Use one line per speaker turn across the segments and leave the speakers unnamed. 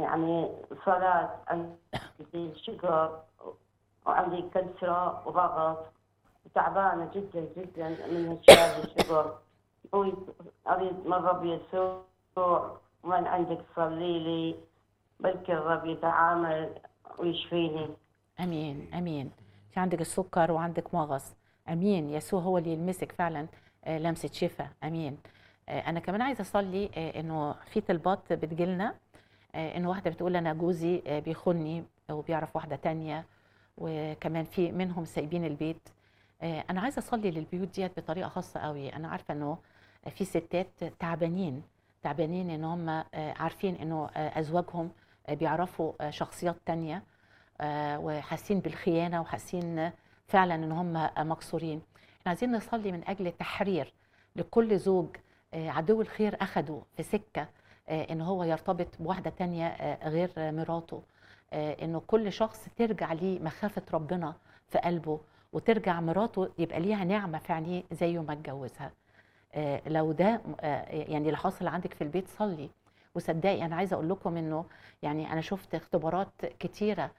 يعني صلاة عندي شجر وعندي كسرة وضغط تعبانة جدا جدا من هالشيء الشجر أريد من رب يسوع ومن عندك صلي لي بلكي الرب يتعامل ويشفيني
امين امين في عندك السكر وعندك مغص امين يسوع هو اللي يلمسك فعلا آه، لمسه شفاء امين آه، انا كمان عايزه اصلي آه، انه في طلبات بتجيلنا آه، انه واحده بتقول انا جوزي آه، بيخوني وبيعرف واحده تانية وكمان في منهم سايبين البيت آه، انا عايزه اصلي للبيوت ديت بطريقه خاصه قوي انا عارفه انه في ستات تعبانين تعبانين ان هم آه، عارفين انه آه، ازواجهم آه، بيعرفوا آه، شخصيات تانية آه، وحاسين بالخيانه وحاسين فعلا ان هم مكسورين احنا عايزين نصلي من اجل تحرير لكل زوج آه، عدو الخير اخده في سكه آه، ان هو يرتبط بواحده تانية آه، غير مراته آه، انه كل شخص ترجع ليه مخافه ربنا في قلبه وترجع مراته يبقى ليها نعمه في عينيه زيه ما اتجوزها آه، لو ده آه، يعني اللي حاصل عندك في البيت صلي وصدقي انا عايزه اقول لكم انه يعني انا شفت اختبارات كتيره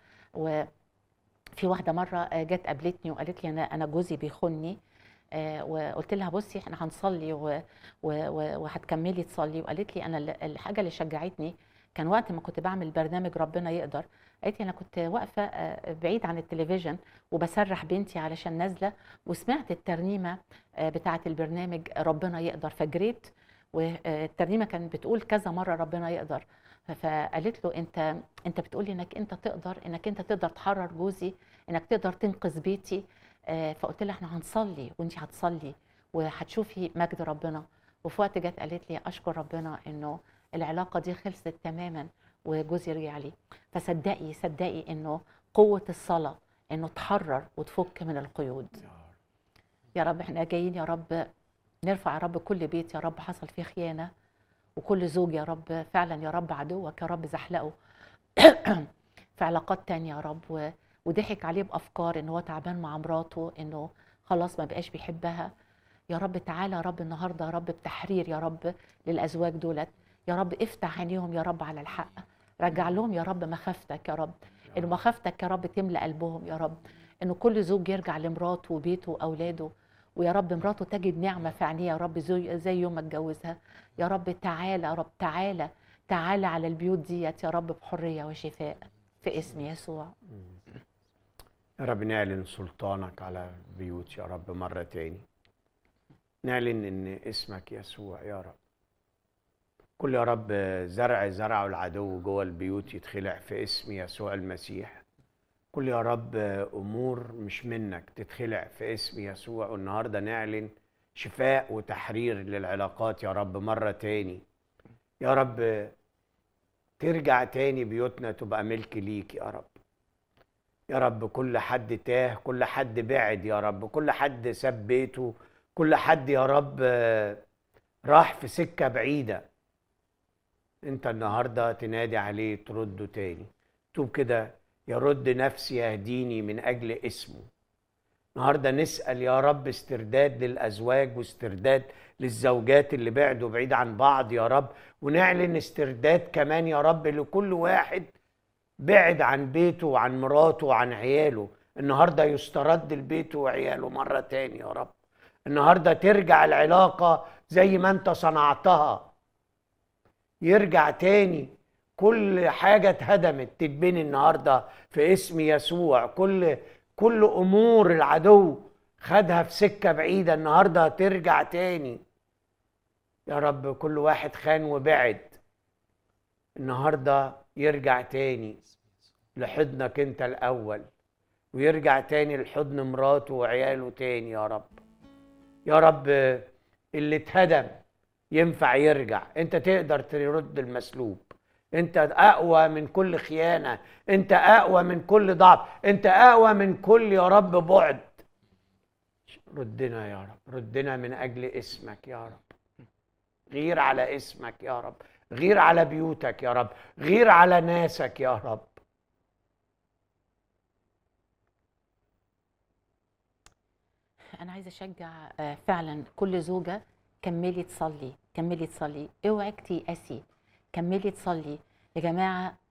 وفي واحده مره آه، جت قابلتني وقالت لي انا انا جوزي بيخوني آه، وقلت لها بصي احنا هنصلي و- و- و- وهتكملي تصلي وقالت لي انا ال- الحاجه اللي شجعتني كان وقت ما كنت بعمل برنامج ربنا يقدر قالت لي انا كنت واقفه آه، بعيد عن التلفزيون وبسرح بنتي علشان نازله وسمعت الترنيمه آه، بتاعه البرنامج ربنا يقدر فجريت والترنيمه كانت بتقول كذا مره ربنا يقدر ف- فقالت له انت انت بتقولي انك انت تقدر انك انت تقدر تحرر جوزي انك تقدر تنقذ بيتي آه، فقلت لها احنا هنصلي وانت هتصلي وهتشوفي مجد ربنا وفي وقت جت قالت لي اشكر ربنا انه العلاقه دي خلصت تماما وجوزي رجع لي فصدقي صدقي انه قوه الصلاه انه تحرر وتفك من القيود يا رب احنا جايين يا رب نرفع يا رب كل بيت يا رب حصل فيه خيانه وكل زوج يا رب فعلا يا رب عدوك يا رب زحلقه في علاقات تانية يا رب و- وضحك عليه بافكار ان هو تعبان مع مراته انه خلاص ما بقاش بيحبها يا رب تعالى يا رب النهارده يا رب بتحرير يا رب للازواج دولت يا رب افتح عينيهم يا رب على الحق رجع لهم يا رب مخافتك يا رب ان مخافتك يا رب تملى قلبهم يا رب انه كل زوج يرجع لمراته وبيته واولاده ويا رب مراته تجد نعمه في عينيها يا رب زي, زي يوم ما اتجوزها يا رب تعالى يا رب تعالى تعالى على البيوت ديت يا رب بحريه وشفاء في اسم يسوع
يا رب نعلن سلطانك على البيوت يا رب مرة تاني نعلن ان اسمك يسوع يا رب كل يا رب زرع زرعه العدو جوه البيوت يتخلع في اسم يسوع المسيح كل يا رب امور مش منك تتخلع في اسم يسوع والنهارده نعلن شفاء وتحرير للعلاقات يا رب مرة تاني يا رب ترجع تاني بيوتنا تبقى ملك ليك يا رب يا رب كل حد تاه كل حد بعد يا رب كل حد ساب بيته كل حد يا رب آه، راح في سكة بعيدة انت النهاردة تنادي عليه ترده تاني تقول كده يرد نفسي يهديني من أجل اسمه النهاردة نسأل يا رب استرداد للأزواج واسترداد للزوجات اللي بعدوا بعيد عن بعض يا رب ونعلن استرداد كمان يا رب لكل واحد بعد عن بيته وعن مراته وعن عياله النهارده يسترد لبيته وعياله مرة تاني يا رب النهارده ترجع العلاقة زي ما انت صنعتها يرجع تاني كل حاجة اتهدمت تتبني النهارده في اسم يسوع كل كل امور العدو خدها في سكة بعيدة النهارده ترجع تاني يا رب كل واحد خان وبعد النهارده يرجع تاني لحضنك انت الاول ويرجع تاني لحضن مراته وعياله تاني يا رب يا رب اللي اتهدم ينفع يرجع انت تقدر ترد المسلوب انت اقوى من كل خيانه انت اقوى من كل ضعف انت اقوى من كل يا رب بعد ردنا يا رب ردنا من اجل اسمك يا رب غير على اسمك يا رب غير على بيوتك يا رب غير على ناسك يا رب
انا عايزه اشجع آه، فعلا كل زوجه كملي تصلي كملي تصلي اوعك تيأسي كملي تصلي يا جماعه